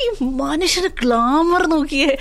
മനുഷ്യന് ഗ്ലാമർ നോക്കിയേ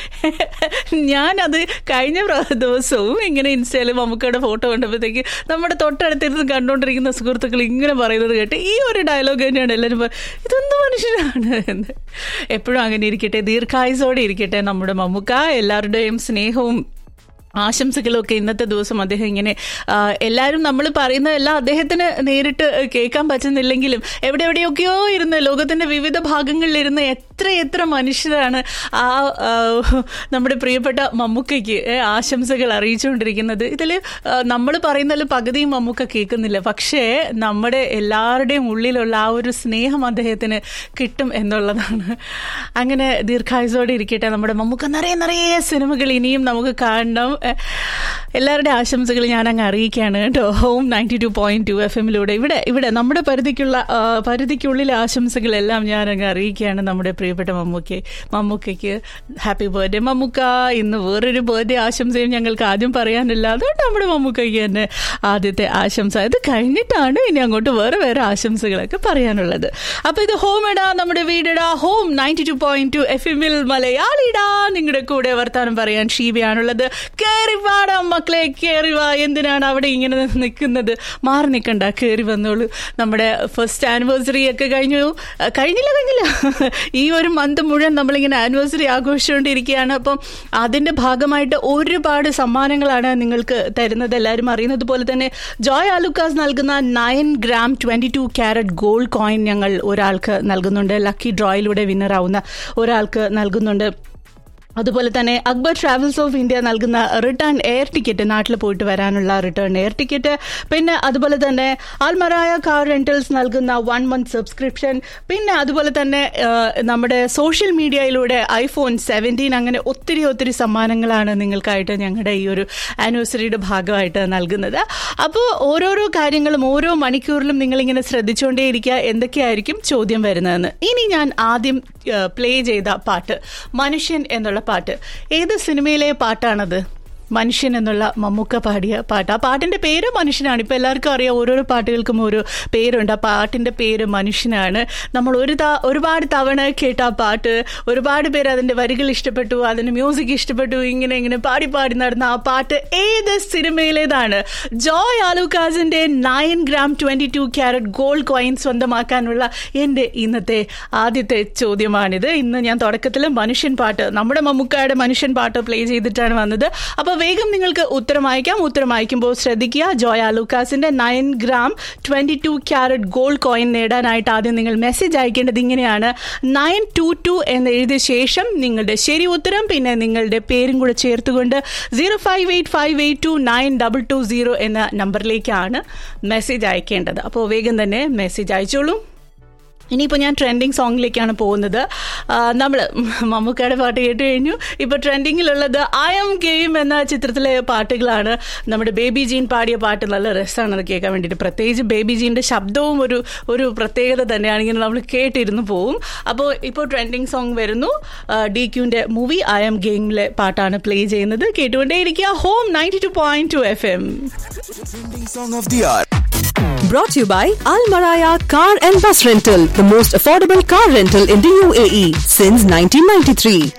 ഞാനത് കഴിഞ്ഞ പ്ര- ദിവസവും ഇങ്ങനെ ഇൻസ്റ്റയിൽ മമ്മൂക്കയുടെ ഫോട്ടോ കണ്ടപ്പോഴത്തേക്ക് നമ്മുടെ തൊട്ടടുത്തിരുന്ന് കണ്ടുകൊണ്ടിരിക്കുന്ന സുഹൃത്തുക്കൾ ഇങ്ങനെ പറയുന്നത് കേട്ട് ഈ ഒരു ഡയലോഗ് തന്നെയാണ് എല്ലാവരും പറ- ഇതെന്ത് മനുഷ്യനാണ് എന്ന് എപ്പോഴും അങ്ങനെ ഇരിക്കട്ടെ ദീർഘായുസോടെ ഇരിക്കട്ടെ നമ്മുടെ മമ്മൂക്ക എല്ലാവരുടെയും സ്നേഹവും ആശംസകളും ഒക്കെ ഇന്നത്തെ ദിവസം അദ്ദേഹം ഇങ്ങനെ ആ, എല്ലാവരും നമ്മൾ പറയുന്നതെല്ലാം അദ്ദേഹത്തിന് നേരിട്ട് കേൾക്കാൻ പറ്റുന്നില്ലെങ്കിലും എവിടെ എവിടെയൊക്കെയോ ഇരുന്ന് ലോകത്തിന്റെ വിവിധ ഭാഗങ്ങളിലിരുന്ന് എത്ര എത്ര മനുഷ്യരാണ് ആ ആ, നമ്മുടെ പ്രിയപ്പെട്ട മമ്മൂക്കയ്ക്ക് ഏ, ആശംസകൾ അറിയിച്ചുകൊണ്ടിരിക്കുന്നത് ഇതിൽ നമ്മൾ പറയുന്നതിൽ പകുതിയും മമ്മൂക്ക കേൾക്കുന്നില്ല പക്ഷേ നമ്മുടെ എല്ലാവരുടെയും ഉള്ളിലുള്ള ആ ഒരു സ്നേഹം അദ്ദേഹത്തിന് കിട്ടും എന്നുള്ളതാണ് അങ്ങനെ ദീർഘായുസോടെ ഇരിക്കട്ടെ നമ്മുടെ മമ്മൂക്ക നിറയെ നിറയെ സിനിമകൾ ഇനിയും നമുക്ക് കാണണം എ, എല്ലാവരുടെ ആശംസകൾ ഞാൻ അങ്ങ് അറിയിക്കുകയാണ് കേട്ടോ home ninety two point two F എമ്മിലൂടെ ഇവിടെ ഇവിടെ നമ്മുടെ പരിധിക്കുള്ള ആ, പരിധിക്കുള്ളിലെ ആശംസകളെല്ലാം ഞാൻ അങ്ങ് അറിയിക്കുകയാണ് നമ്മുടെ പ്രിയപ്പെട്ട മമ്മൂക്കെ മമ്മൂക്കയ്ക്ക് ഹാപ്പി ബർത്ത്ഡേ മമ്മൂക്ക ഇന്ന് വേറൊരു ബർത്ത്ഡേ ആശംസയും ഞങ്ങൾക്ക് ആദ്യം പറയാനില്ല അതുകൊണ്ട് നമ്മുടെ മമ്മൂക്കയ്ക്ക് തന്നെ ആദ്യത്തെ ആശംസ ഇത് കഴിഞ്ഞിട്ടാണ് ഇനി അങ്ങോട്ട് വേറെ വേറെ ആശംസകളൊക്കെ പറയാനുള്ളത് അപ്പൊ ഇത് ഹോം ഇടാ നമ്മുടെ വീടിടാ home ninety two point two F എമ്മിൽ മലയാളിടാ നിങ്ങളുടെ കൂടെ വർത്താനം പറയാൻ ഷീബയാണുള്ളത് കേറി വാടാ മക്കളെ കേറി വാ എന്തിനാണ് അവിടെ ഇങ്ങനെ നിൽക്കുന്നത് മാറി നിൽക്കണ്ട കേറി വന്നോളൂ നമ്മുടെ ഫസ്റ്റ് ആനിവേഴ്സറി ഒക്കെ കഴിഞ്ഞു അഹ് കഴിഞ്ഞില്ല കഴിഞ്ഞില്ല ഈ ഒരു മന്ത് മുഴുവൻ നമ്മളിങ്ങനെ ആനിവേഴ്സറി ആഘോഷിച്ചുകൊണ്ടിരിക്കുകയാണ് അപ്പം അതിന്റെ ഭാഗമായിട്ട് ഒരുപാട് സമ്മാനങ്ങളാണ് നിങ്ങൾക്ക് തരുന്നത് എല്ലാവരും അറിയുന്നത് പോലെ തന്നെ ജോയ് ആലുക്കാസ് നൽകുന്ന nine gram twenty two carat gold coin ഞങ്ങൾ ഒരാൾക്ക് നൽകുന്നുണ്ട് ലക്കി ഡ്രോയിലൂടെ വിന്നർ ആവുന്ന ഒരാൾക്ക് നൽകുന്നുണ്ട് അതുപോലെ തന്നെ അക്ബർ ട്രാവൽസ് ഓഫ് ഇന്ത്യ നൽകുന്ന റിട്ടേൺ എയർ ടിക്കറ്റ് നാട്ടിൽ പോയിട്ട് വരാനുള്ള റിട്ടേൺ എയർ ടിക്കറ്റ് പിന്നെ അതുപോലെ തന്നെ ആൽമറായ കാർ റെന്റൽസ് നൽകുന്ന വൺ മന്ത് സബ്സ്ക്രിപ്ഷൻ പിന്നെ അതുപോലെ തന്നെ ആ, നമ്മുടെ സോഷ്യൽ മീഡിയയിലൂടെ ഐഫോൺ സെവൻറ്റീൻ അങ്ങനെ ഒത്തിരി ഒത്തിരി സമ്മാനങ്ങളാണ് നിങ്ങൾക്കായിട്ട് ഞങ്ങളുടെ ഈ ഒരു ആനിവേഴ്സറിയുടെ ഭാഗമായിട്ട് നൽകുന്നത് അപ്പോൾ ഓരോരോ കാര്യങ്ങളും ഓരോ മണിക്കൂറിലും നിങ്ങളിങ്ങനെ ശ്രദ്ധിച്ചുകൊണ്ടേയിരിക്കുക എന്തൊക്കെയായിരിക്കും ചോദ്യം വരുന്നതെന്ന് ഇനി ഞാൻ ആദ്യം പ്ലേ ചെയ്ത പാട്ട് മനുഷ്യൻ എന്നുള്ള പാട്ട് ഏത് സിനിമയിലെ പാട്ടാണത് മനുഷ്യൻ എന്നുള്ള മമ്മൂക്ക പാടിയ പാട്ട് ആ പാട്ടിന്റെ പേര് മനുഷ്യനാണ് ഇപ്പൊ എല്ലാവർക്കും അറിയാം ഓരോരോ പാട്ടുകൾക്കും ഓരോ പേരുണ്ട് ആ പാട്ടിന്റെ പേര് മനുഷ്യനാണ് നമ്മൾ ഒരു ത- ഒരുപാട് തവണ കേട്ട ആ പാട്ട് ഒരുപാട് പേര് അതിന്റെ വരികൾ ഇഷ്ടപ്പെട്ടു അതിന്റെ മ്യൂസിക് ഇഷ്ടപ്പെട്ടു ഇങ്ങനെ ഇങ്ങനെ പാടി പാടി നടന്ന ആ പാട്ട് ഏത് സിനിമയിലേതാണ് ജോയ് ആലൂക്കാസിന്റെ nine gram twenty two carat gold coin സ്വന്തമാക്കാനുള്ള എന്റെ ഇന്നത്തെ ആദ്യത്തെ ചോദ്യമാണിത് ഇന്ന് ഞാൻ തുടക്കത്തിൽ മനുഷ്യൻ പാട്ട് നമ്മുടെ മമ്മൂക്കായുടെ മനുഷ്യൻ പാട്ട് പ്ലേ ചെയ്തിട്ടാണ് വന്നത് അപ്പൊ വേഗം നിങ്ങൾക്ക് ഉത്തരം അയക്കാം ഉത്തരം അയക്കുമ്പോൾ ശ്രദ്ധിക്കുക ജോയ ലൂക്കാസിന്റെ nine gram twenty two carat gold coin നേടാനായിട്ട് ആദ്യം നിങ്ങൾ മെസ്സേജ് അയക്കേണ്ടത് ഇങ്ങനെയാണ് നയൻ ടു ടു എന്ന് എഴുതിയ ശേഷം നിങ്ങളുടെ ശരി ഉത്തരം പിന്നെ നിങ്ങളുടെ പേരും കൂടെ ചേർത്തുകൊണ്ട് zero five eight five eight two nine double two zero എന്ന നമ്പറിലേക്കാണ് മെസ്സേജ് അയക്കേണ്ടത് അപ്പോൾ വേഗം തന്നെ മെസ്സേജ് അയച്ചോളൂ ഇനിയിപ്പോൾ ഞാൻ ട്രെൻഡിങ് സോങ്ങിലേക്കാണ് പോകുന്നത് നമ്മൾ മമ്മൂക്കയുടെ പാട്ട് കേട്ട് കഴിഞ്ഞു ഇപ്പോൾ ട്രെൻഡിങ്ങിലുള്ളത് ഐ എം ഗെയിം എന്ന ചിത്രത്തിലെ പാട്ടുകളാണ് നമ്മുടെ ബേബി ജീൻ പാടിയ പാട്ട് നല്ല രസമാണ് അത് കേൾക്കാൻ വേണ്ടിയിട്ട് പ്രത്യേകിച്ച് ബേബി ജീൻ്റെ ശബ്ദവും ഒരു ഒരു പ്രത്യേകത തന്നെയാണ് ഇങ്ങനെ നമ്മൾ കേട്ടിരുന്നു പോവും അപ്പോൾ ഇപ്പോൾ ട്രെൻഡിങ് സോങ് വരുന്നു ഡി ക്യൂൻ്റെ മൂവി ഐ എം ഗെയിമിലെ പാട്ടാണ് പ്ലേ ചെയ്യുന്നത് കേട്ടുകൊണ്ടേയിരിക്കുക home ninety two point two F M Trending song of the hour. Brought to you by Al Maraya Car and Bus Rental, the most affordable car rental in the UAE since 1993.